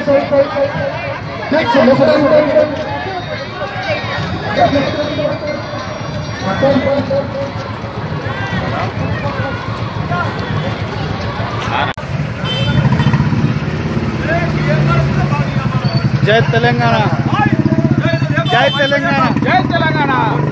జై తెలంగాణ జై తెలంగాణ జై తెలంగాణ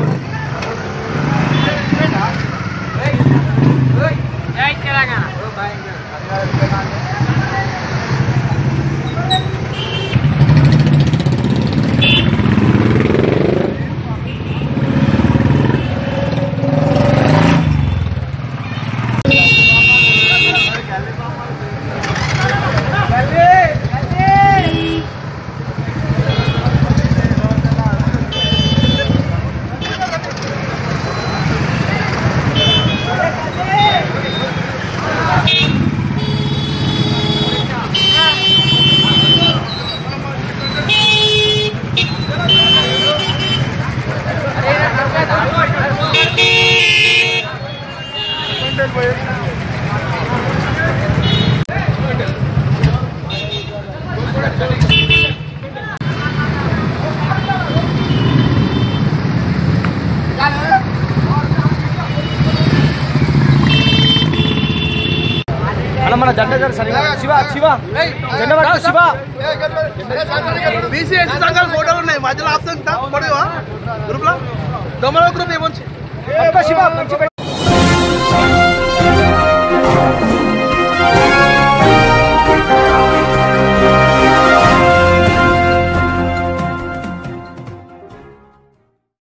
అన్న మన జెండా గారు సరిగా శివ శివ జెండా పట్టుకో, శివ బీసీఎస్ సంఘాల ఫోటోలు ఉన్నాయి మధ్యలో ఆపుతా గ్రూప్ లో దొమ్మల గ్రూప్ ఏమొచ్చు పట్టుకో, శివ మంచి